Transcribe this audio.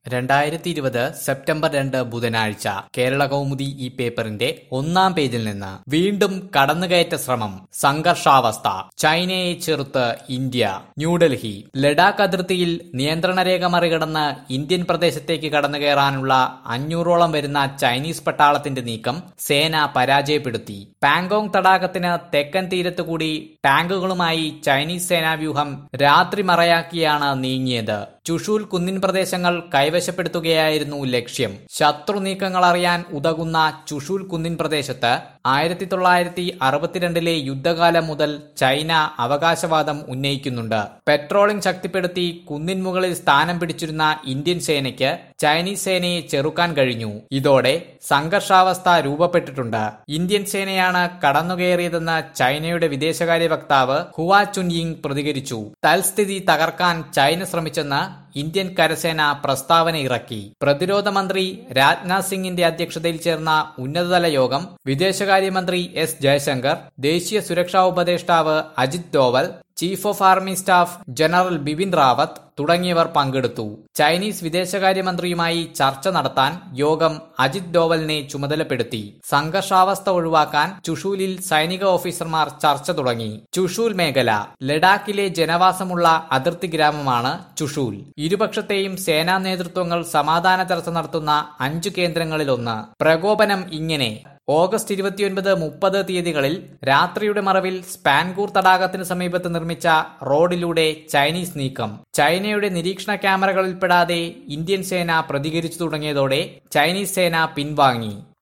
രണ്ടായിരത്തി ഇരുപത് സെപ്റ്റംബർ രണ്ട് ബുധനാഴ്ച കേരള കൗമുദി ഈ പേപ്പറിന്റെ ഒന്നാം പേജിൽ നിന്ന് വീണ്ടും കടന്നുകയറ്റ ശ്രമം സംഘർഷാവസ്ഥ ചൈനയെ ചെറുത്ത് ഇന്ത്യ ന്യൂഡൽഹി ലഡാക്ക് അതിർത്തിയിൽ നിയന്ത്രണ രേഖ മറികടന്ന് ഇന്ത്യൻ പ്രദേശത്തേക്ക് കടന്നുകയറാനുള്ള അഞ്ഞൂറോളം വരുന്ന ചൈനീസ് പട്ടാളത്തിന്റെ നീക്കം സേന പരാജയപ്പെടുത്തി പാങ്കോങ് തടാകത്തിന് തെക്കൻ തീരത്തുകൂടി ടാങ്കുകളുമായി ചൈനീസ് സേനാവ്യൂഹം രാത്രി മറയാക്കിയാണ് നീങ്ങിയത് ചുഷൂൽ കുന്നിൻ പ്രദേശങ്ങൾ കൈവശപ്പെടുത്തുകയായിരുന്നു ലക്ഷ്യം ശത്രു നീക്കങ്ങൾ അറിയാൻ ഉതകുന്ന ചുഷൂൽ കുന്നിൻ പ്രദേശത്ത് ആയിരത്തി തൊള്ളായിരത്തി അറുപത്തിരണ്ടിലെ യുദ്ധകാലം മുതൽ ചൈന അവകാശവാദം ഉന്നയിക്കുന്നുണ്ട് പെട്രോളിംഗ് ശക്തിപ്പെടുത്തി കുന്നിൻ മുകളിൽ സ്ഥാനം പിടിച്ചിരുന്ന ഇന്ത്യൻ സേനയ്ക്ക് ചൈനീസ് സേനയെ ചെറുക്കാൻ കഴിഞ്ഞു ഇതോടെ സംഘർഷാവസ്ഥ രൂപപ്പെട്ടിട്ടുണ്ട് ഇന്ത്യൻ സേനയാണ് കടന്നുകയറിയതെന്ന് ചൈനയുടെ വിദേശകാര്യ വക്താവ് ഹുവാ ചുൻയിങ് പ്രതികരിച്ചു തൽസ്ഥിതി തകർക്കാൻ ചൈന ശ്രമിച്ചെന്ന് ഇന്ത്യൻ കരസേന പ്രസ്താവന ഇറക്കി പ്രതിരോധ മന്ത്രി രാജ്നാഥ് സിംഗിന്റെ അധ്യക്ഷതയിൽ ചേർന്ന ഉന്നതതല യോഗം വിദേശകാര്യമന്ത്രി എസ് ജയശങ്കർ ദേശീയ സുരക്ഷാ ഉപദേഷ്ടാവ് Ajit Doval chief of army staff general Bipin Rawat തുടങ്ങിയവർ പങ്കെടുത്തു ചൈനീസ് വിദേശകാര്യമന്ത്രിയുമായി ചർച്ച നടത്താൻ യോഗം അജിത് ഡോവലിനെ ചുമതലപ്പെടുത്തി സംഘർഷാവസ്ഥ ഒഴിവാക്കാൻ ചുഷൂലിൽ സൈനിക ഓഫീസർമാർ ചർച്ച തുടങ്ങി ചുഷൂൽ മേഖല ലഡാക്കിലെ ജനവാസമുള്ള അതിർത്തി ഗ്രാമമാണ് ചുഷൂൽ ഇരുപക്ഷത്തെയും സേനാ നേതൃത്വങ്ങൾ സമാധാന ചർച്ച നടത്തുന്ന അഞ്ചു കേന്ദ്രങ്ങളിലൊന്ന് പ്രകോപനം ഇങ്ങനെ ഓഗസ്റ്റ് ഇരുപത്തിയൊൻപത് മുപ്പത് തീയതികളിൽ രാത്രിയുടെ മറവിൽ സ്പാൻകൂർ തടാകത്തിന് സമീപത്ത് നിർമ്മിച്ച റോഡിലൂടെ ചൈനീസ് നീക്കം ചൈനയുടെ നിരീക്ഷണ ക്യാമറകളിൽപ്പെടാതെ ഇന്ത്യൻ സേന പ്രതികരിച്ചു തുടങ്ങിയതോടെ ചൈനീസ് സേന പിൻവാങ്ങി